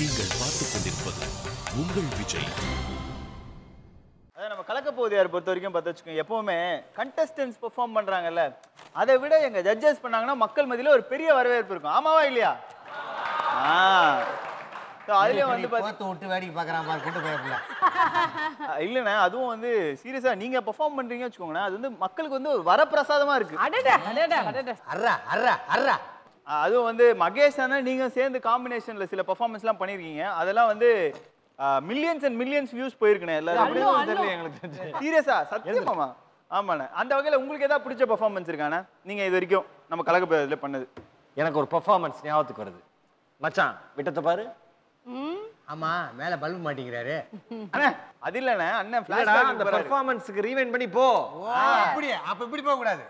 நீங்கள் பார்த்துக் கொண்டிருப்பது உங்கள் விஜய் அதான் நம்ம கலக்க போதியார் பொறுத்த வரைக்கும் பார்த்து வச்சுக்கோங்க எப்பவுமே கண்டஸ்டன்ஸ் பெர்ஃபார்ம் பண்றாங்கல்ல அதை விட எங்க ஜட்ஜஸ் பண்ணாங்கன்னா மக்கள் மத்தியில ஒரு பெரிய வரவேற்பு இருக்கும் ஆமாவா இல்லையா ஆ So, அதுலயும் வந்து பாத்தி- பார்த்து விட்டு வேடிக்கை பார்க்குறான் பாரு கெட்டு போயிடல அஹ் இல்லைண்ணே அதுவும் வந்து சீரியஸா நீங்க பெர்ஃபார்ம் பண்றீங்க வச்சுக்கோங்களேன் அது வந்து மக்களுக்கு வந்து ஒரு வரப்பிரசாதமா இருக்கு அடடா அடடா அடடா அர்ரா அர்ரா அர்ரா அஹ் அதுவும் வந்து மகேஷ் அண்ணா நீங்க சேர்ந்து காம்பினேஷன்ல சில பெர்ஃபார்மன்ஸ்லாம் பண்ணிருக்கீங்க அதெல்லாம் வந்து மில்லியன்ஸ் அண்ட் மில்லியன்ஸ் வியூஸ் போயிருக்கணும் எல்லாரும் அண்ணோ, அண்ணோ. சீரியஸா சத்தியமாமா ஆமாண்ணே அந்த வகையில உங்களுக்கு ஏதாவது பிடிச்ச பெர்ஃபார்மன்ஸ் இருக்காண்ணே நீங்க இது வரைக்கும் நம்ம கலக்க போதில பண்ணது எனக்கு ஒரு பெர்ஃபார்மன்ஸ் ஞாபகத்துக்கு வருது மச்சான் விட்டத்தை பாரு ஆமா மேல பல்பு மாட்டேங்கிறாரு அண்ணே அது இல்லண்ணே அண்ணன் இல்லடா, அந்த ஃபிளாஷ் பெர்ஃபார்மன்ஸ்க்கு ரீவைண்ட் பண்ணி போ அப்படியே அப்ப இப்படி போக கூடாது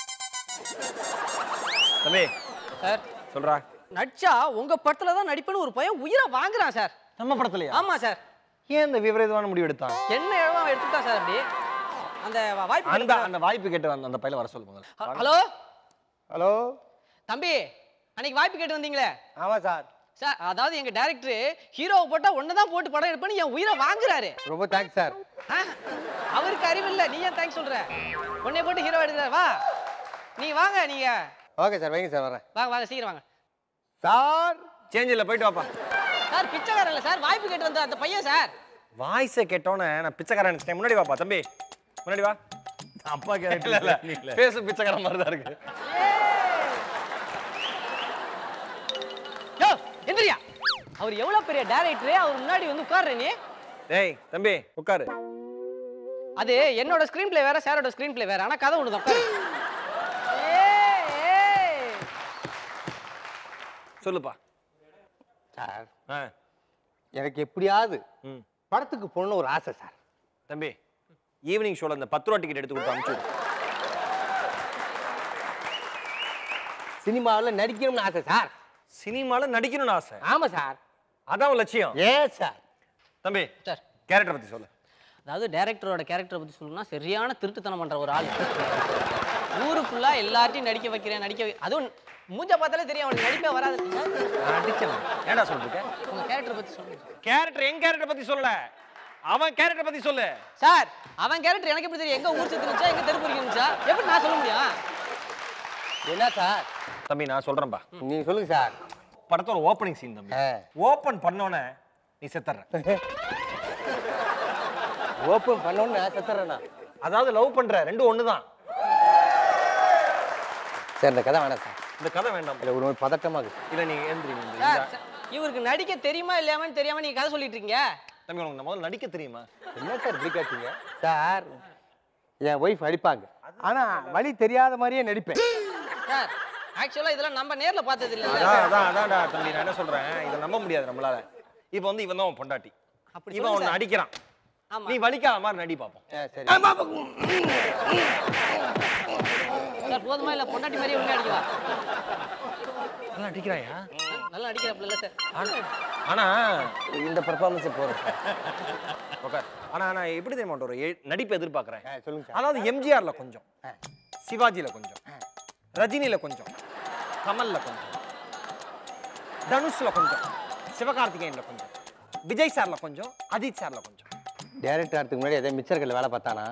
தம்பி சார் சொல்றா நடிச்சா உங்க படத்துல தான் நடிப்பேன்னு ஒரு பையன் உயிரை வாங்குறான் சார் நம்ம படத்துலயா ஆமா சார் ஏன் இந்த விபரீதமான முடிவு எடுத்தான் என்ன எழுவா எடுத்துட்டா சார் அப்படி அந்த வாய்ப்பு அந்த கிடைக்குதா? அந்த வாய்ப்பு கேட்டு வந்த அந்த பையல வர சொல்லுங்க ஹ- ஹலோ ஹலோ தம்பி அன்னைக்கு வாய்ப்பு கேட்டு வந்தீங்களே ஆமா சார் சார் அதாவது எங்க டைரக்டர் ஹீரோவை போட்டா ஒன்னு தான் போட்டு படம் எடுப்பேன்னு என் உயிரை வாங்குறாரு ரொம்ப தேங்க்ஸ் சார் ஆ, அவருக்கு அறிவு இல்ல நீ ஏன் தேங்க்ஸ் சொல்ற உன்னை போட்டு ஹீரோ எடுக்கிறார் வா நீங்க வாங்க நீங்க ஓகே சார் வைங்க சார் வரேன் வாங்க வாங்க சீக்கிரம் வாங்க சார் சேஞ்ச் இல்ல போயிட்டு வாப்பா சார் பிச்சைக்காரன் இல்ல சார் வாய்ப்பு கேட்டு வந்த அந்த பையன் சார் வாய்ஸை கேட்டோன்னே நான் பிச்சைக்காரன் நினைச்சிட்டேன் முன்னாடி வாப்பா தம்பி முன்னாடி வா அப்பா கேரக்டர் இல்ல பேசு பிச்சைக்காரன் மாதிரி தான் இருக்கு யோ எந்திரியா அவர் எவ்வளவு பெரிய டைரக்டர் அவர் முன்னாடி வந்து உட்கார்ற நீ டேய் தம்பி உட்காரு அது என்னோட ஸ்கிரீன் பிளே வேற சாரோட ஸ்கிரீன் பிளே வேற ஆனா கதை ஒன்று தான் உட்காரு. ஏய், ஏய். சொல்லுப்பா சார் ஆ எனக்கு எப்படியாவது ம் படத்துக்கு போகணும்னு ஒரு ஆசை சார் தம்பி ஈவினிங் ஷோல அந்த பத்து ரூபா டிக்கெட் எடுத்து கொடுத்து அனுப்பிச்சு விடு. சினிமாவில் நடிக்கணும்னு ஆசை சார் சினிமால நடிக்கணும்னு ஆசை ஆமா சார் அதான் உன் லட்சியம் ஏ சார் தம்பி சார் கேரக்டர் பத்தி சொல்லு அதாவது டைரக்டரோட கேரக்டரை பத்தி சொல்லணும்னா சரியான திருட்டுத்தனம் பண்ற ஒரு ஆள் ஊரு ஃபுல்லா எல்லார்ட்டையும் நடிக்க வைக்கிறேன் நடிக்க வை அதுவும் மூஞ்ச பார்த்தாலே தெரியும் அவனுக்கு நடிப்பே வராது அடிச்சவன் ஏடா சொல்லிருக்க உங்க கேரக்டரை பத்தி சொல்லுங்க கேரக்டர் என் கேரக்டர் பத்தி சொல்லல அவன் கேரக்டர் பத்தி சொல்லு சார் அவன் கேரக்டர் எனக்கு எப்படி தெரியும் எங்க ஊர் சுத்தி இருந்துச்சா எங்க தெருப்பு இருந்துச்சா எப்படி நான் சொல்ல முடியும் என்ன சார் தம்பி நான் சொல்றேன்பா நீங்க சொல்லுங்க சார் படத்தோட ஓப்பனிங் சீன் தம்பி ஆ. ஓபன் பண்ணோனே நீ செத்துற ஓப்பன் பண்ணோன்னு நான் செத்துறேண்ணா அதாவது லவ் பண்ற ரெண்டும் ஒண்ணுதான் சார் இந்த கதை வேணாம் சார் இந்த கதை வேண்டாம் இல்லை ஒரு மாதிரி பதட்டமாக இருக்கு இல்ல நீங்க எந்திரி நீ இந்த- சார் சார், இவருக்கு நடிக்க தெரியுமா இல்லையாமன்னு தெரியாம நீங்க கதை சொல்லிட்டு இருக்கீங்க தம்பி உனக்கு முதல்ல நடிக்க தெரியுமா என்ன சார் இப்படி கேட்டீங்க சார் என் ஒய்ஃப் அடிப்பாங்க ஆனா வழி தெரியாத மாதிரியே நடிப்பேன் சார் ஆக்சுவலா இதெல்லாம் நம்ம நேர்ல பார்த்தது இல்ல அதான் அதான் அதான்டா தம்பி நான் என்ன சொல்றேன் இதை நம்ப முடியாது நம்மளால இப்போ வந்து இவன் தான் உன் பொண்டாட்டி அப்படி இவன் சொல்லுங்க உன்னை சார். அடிக்கிறான் ஆமா நீ வலிக்காத மாதிரி நடி பார்ப்போம் ஆ, சரி சார் போதுமா இல்ல பொண்டாட்டி மாதிரியே உள்ள அடிக்கலாம் நல்லா அடிக்கிறாயா நல்லா அடிக்கிறாப்ல இல்ல சார் ஆனா- ஆனா இந்த பர்ஃபார்மன்ஸ் போகிறோம் உட்கார் ஆனா நான் எப்படி தெரியுமா ஒரு எ- நடிப்பு எதிர்பார்க்கறேன் சொல்லுங்க சார் அதாவது எம்ஜிஆர்ல கொஞ்சம் சிவாஜில கொஞ்சம் ரஜினில கொஞ்சம் கமல்ல கொஞ்சம் தனுஷ்ல கொஞ்சம் சிவகார்த்திகேயன்ல கொஞ்சம் விஜய் சார்ல கொஞ்சம் அஜித் சார்ல கொஞ்சம் டேரக்டர் ஆகிறதுக்கு முன்னாடி எதாவது மிச்சர்கள் வேலை பார்த்தானா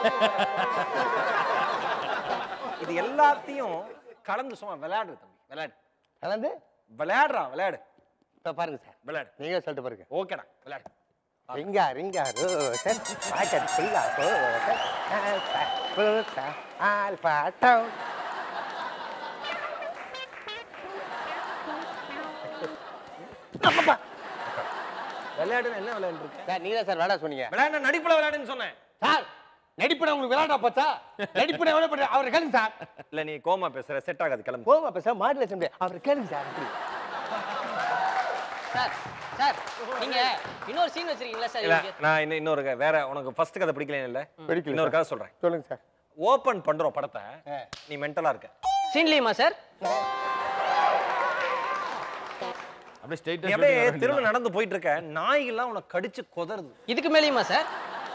இது எல்லாத்தையும் கலந்து சும்மா விளையாடு தம்பி விளையாடு கலந்து விளையாடுறா விளையாடு இப்போ பாருங்க சார் விளையாடு நீங்களே சொல்லிட்டு பாருங்க ஓகேடா விளையாடு ring a ring a roses pocket full of roses all fall roses all fall down விளையாடுன்னு என்ன விளையாண்டு இருக்கு சார் நீங்க சார் விளையாட சொன்னீங்க விளையாடு நடிப்புல விளையாடுன்னு சொன்னேன் சார் நடிப்பட உங்களுக்கு விளையாட போச்சா நடிப்பட எவ்வளோ பண்ண அவர் கேளுங்க சார் இல்ல நீ கோமா பேசுற செட் ஆகாது கிளம்பு போமா பேச மாடுலேஷன் அவர் கேளுங்க சார் அப்படி சார் சார் நீங்க இன்னொரு சீன் வச்சிருக்கீங்களா சார் இல்ல இவருக்கு? நான் இன்னும் இன்னொரு க- வேற உனக்கு ஃபர்ஸ்ட் கதை பிடிக்கல இல்ல பிடிக்கல இன்னொரு சார். கதை சொல்றேன் சொல்லுங்க சார் ஓபன் பண்றோம் படத்தை ஆ. நீ மென்டலா இருக்க சீன்லயுமா சார் அப்படியே நீ அப்படியே தெருவில் நடந்து போயிட்டு இருக்க நாய்கள்லாம் உனக்கு கடிச்சு கொதறுது இதுக்கு மேலேயுமா சார்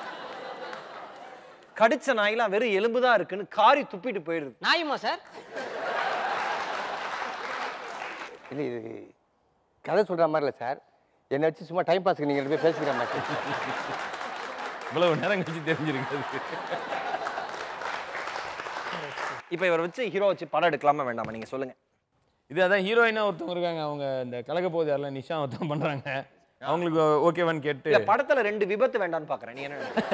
கடிச்ச நாயெல்லாம் வெறும் எலும்பு தான் இருக்குன்னு காரி துப்பிட்டு போயிடுது நாயுமா சார் இல்லை இது கதை சொல்கிற மாதிரி இல்லை சார் என்னை வச்சு சும்மா டைம் பாஸ்க்கு நீங்கள் போய் பேசிக்கிறேன் மாட்டேன் இவ்வளவு நேரம் கழிச்சு தெரிஞ்சிருக்கு இப்போ இவரை வச்சு ஹீரோ வச்சு படம் எடுக்கலாமா வேண்டாமா நீங்க சொல்லுங்க இது அதான் ஹீரோயினா ஒருத்தவங்க இருக்காங்க அவங்க இந்த கலக்க போகுது யாரில் நிஷா ஒருத்தவங்க பண்றாங்க அவங்களுக்கு ஓகேவான்னு கேட்டு இல்ல படத்துல ரெண்டு விபத்து வேண்டாம்னு பாக்குறேன் நீ என்ன நினைக்கிறீங்க?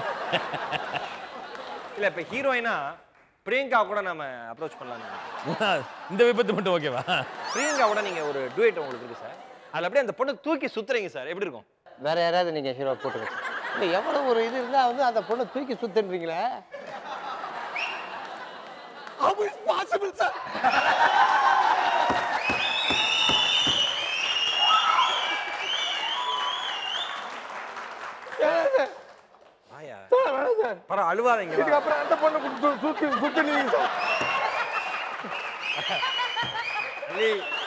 இல்ல இப்ப ஹீரோயினா பிரியங்கா கூட நம்ம அப்ரோச் பண்ணலாம் இந்த விபத்து மட்டும் ஓகேவா பிரியங்கா கூட நீங்க ஒரு டுவேட் உங்களுக்கு இருக்கு சார் அதுல அப்படியே அந்த பொண்ணு தூக்கி சுத்துறீங்க சார் எப்படி இருக்கும் வேற யாராவது நீங்கள் ஹீரோ போட்டுங்க இல்லை எவ்வளோ ஒரு இது இருந்தால் வந்து அந்த பொண்ணை தூக்கி சுத்துன்றீங்களே பாசிபிள் சார் ஆயா வேணாம் சார் பரவாயில்ல அழுவாதீங்க வா. இதுக்கப்புறம் அந்த பொண்ணை சுத்து சுத்து சுத்துனீங்க சார் அலி